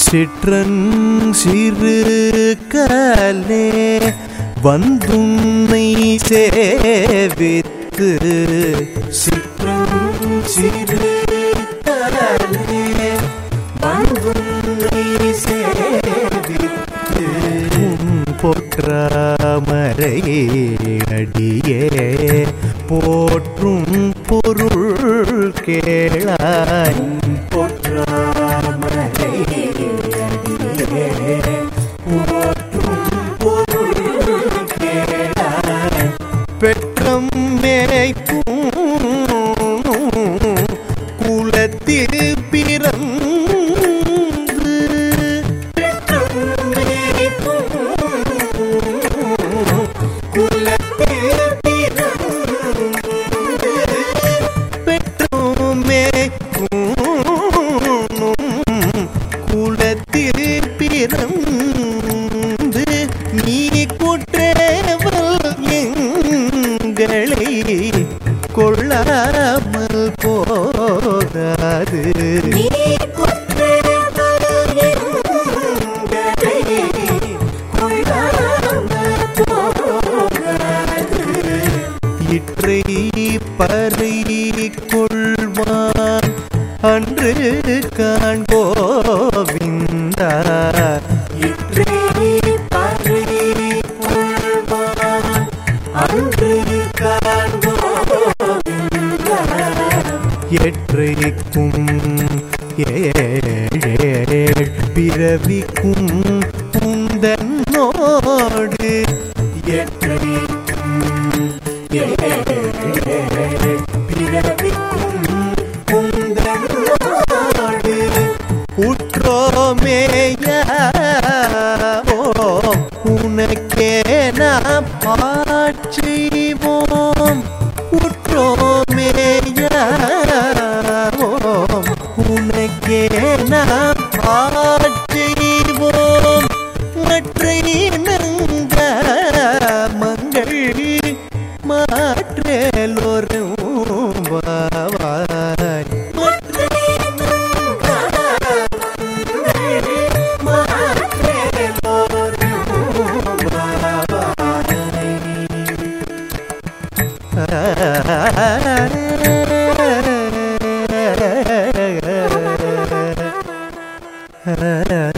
சிற்றன் சிறு கலே வந்துன்னை சேவித்து சிற்றன் சிறு கலே வந்துன்னை சேவித்து உன் போற்றாமரை அடியே போற்றும் பொருள் கேளாய் போற்றாமரை அடியே போற்றும் பொருள் கேளாய் பெற்றம் மேய்க்கும் குலத்தில் பிறந்து பெற்றம் மேய்க்கும் குலத்தில் பிறந்து பெற்றோமே குலத்தில் பிறந்து நீ குற்றவல் எங்களை கொள்ளாமல் போகாது இற்றை பறை கொள்வான் அன்று காண்போவிந்தா இற்றை பறை கொள்வான் அன்று காண்போவிந்தா எற்றைக்கும் ஏழேழ் பிறவிக்கும் உந்தன்னோடு எற்றைக்கும் ஏழேழ் பிறவிக்கும் உந்தன்னோடு உற்றோமேயாவோ உனக்கே நாம் பாட்சிவோம் உற்றோமேயாவோம் உனக்கே நாம் பாட்சிவோம் மற்ற நங்க மங்கள் மாற்றலோரும் வாவாய் Ah